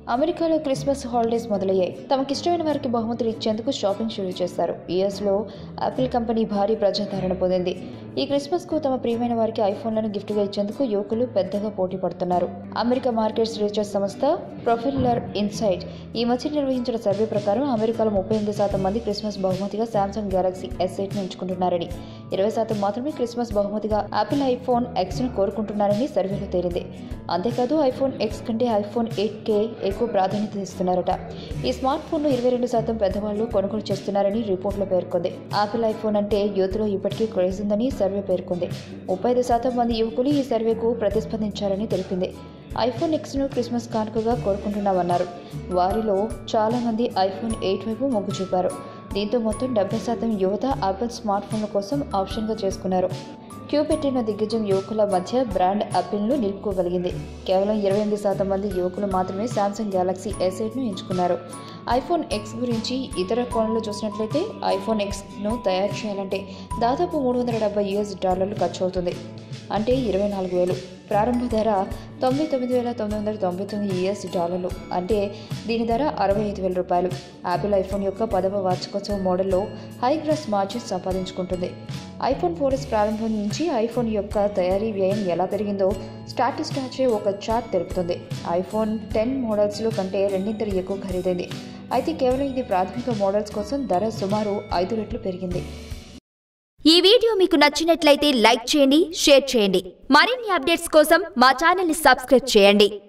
అమెరికాలో Christmas holidays మొదలయ్యాయి తమకిష్టమైన వారికి బహుమతులు ఇచ్చేందుకు షాపింగ్ షురూ చేస్తారు యుఎస్లో యాపిల్ కంపెనీ భారీ ప్రజాదరణ పొందింది ఈ క్రిస్మస్కు తమ ప్రియమైన వారికి ఐఫోన్లను గిఫ్ట్గా ఇచ్చేందుకు యువకులు పెద్దగా పోటీ పడుతున్నారు అమెరికా మార్కెట్స్ రీసెర్చ్ సంస్థ ప్రొఫిల్లర్ ఇన్సైట్ ఈ మధ్య నిర్వహించిన సర్వే ప్రకారం అమెరికాలో ముప్పై ఎనిమిది శాతం మంది క్రిస్మస్ బహుమతిగా శాంసంగ్ గెలాక్సీ ఎస్ ఎయిట్ను ఎంచుకుంటున్నారని ఇరవై శాతం మాత్రమే క్రిస్మస్ బహుమతిగా యాపిల్ ఐఫోన్ ఎక్స్ను కోరుకుంటున్నారని సర్వేలో తేలింది అంతేకాదు ఐఫోన్ ఎక్స్ కంటే ఐఫోన్ ఎయిట్ కే ఎక్కువ ప్రాధాన్యత ఇస్తున్నారట ఈ స్మార్ట్ ఫోన్ను ఇరవై రెండు శాతం పెద్దవాళ్లు కొనుగోలు చేస్తున్నారని రిపోర్టులో పేర్కొంది ఆపిల్ ఐఫోన్ అంటే యూత్లో ఇప్పటికీ క్రేజ్ ఉందని సర్వే పేర్కొంది ముప్పై ఐదు శాతం మంది యువకులు ఈ సర్వేకు ప్రతిస్పందించారని తెలిపింది ఐఫోన్ ఎక్స్ను క్రిస్మస్ కానుకగా కోరుకుంటున్నామన్నారు వారిలో చాలా మంది ఐఫోన్ ఎయిట్ వైపు మొగ్గు చూపారు దీంతో మొత్తం డెబ్బై శాతం యువత ఆపిల్ స్మార్ట్ ఫోన్ల కోసం ఆప్షన్గా చేసుకున్నారు క్యూ పెట్టిన దిగ్గజం యువకుల మధ్య బ్రాండ్ అప్పీల్ను నిలుపుకోగలిగింది కేవలం ఇరవై ఎనిమిది శాతం మంది యువకులు మాత్రమే శాంసంగ్ గెలాక్సీ ఎస్ ఎయిట్ను ఎంచుకున్నారు ఐఫోన్ ఎక్స్ గురించి ఇతర కోణంలో చూసినట్లయితే ఐఫోన్ ఎక్స్ను తయారు చేయాలంటే దాదాపు మూడు వందల డెబ్బై యూఎస్ డాలర్లు ఖర్చు అవుతుంది అంటే ఇరవై నాలుగు వేలు ప్రారంభ ధర తొంభై తొమ్మిది వేల తొమ్మిది వందల తొంభై తొమ్మిది యూఎస్ డాలర్లు అంటే దీని ధర అరవై ఐదు వేల రూపాయలు యాపిల్ ఐఫోన్ యొక్క పదవ వార్షికోత్సవ మోడల్లో హై గ్రాస్ మార్జిన్ సంపాదించుకుంటుంది ఐఫోన్ ఫోర్స్ ప్రారంభం నుంచి ఐఫోన్ యొక్క తయారీ వ్యయం ఎలా పెరిగిందో స్టాటిస్టాచే ఒక చార్ట్ తెలుపుతుంది ఐఫోన్ టెన్ మోడల్స్లో కంటే రెండింతలు ఎక్కువ ఖరీదైంది అయితే కేవలం ఇది ప్రాథమిక మోడల్స్ కోసం ధర సుమారు ఐదు రెట్లు పెరిగింది ఈ వీడియో మీకు నచ్చినట్లయితే లైక్ చేయండి షేర్ చేయండి మరిన్ని అప్డేట్స్ కోసం మా ఛానల్ని సబ్స్క్రైబ్ చేయండి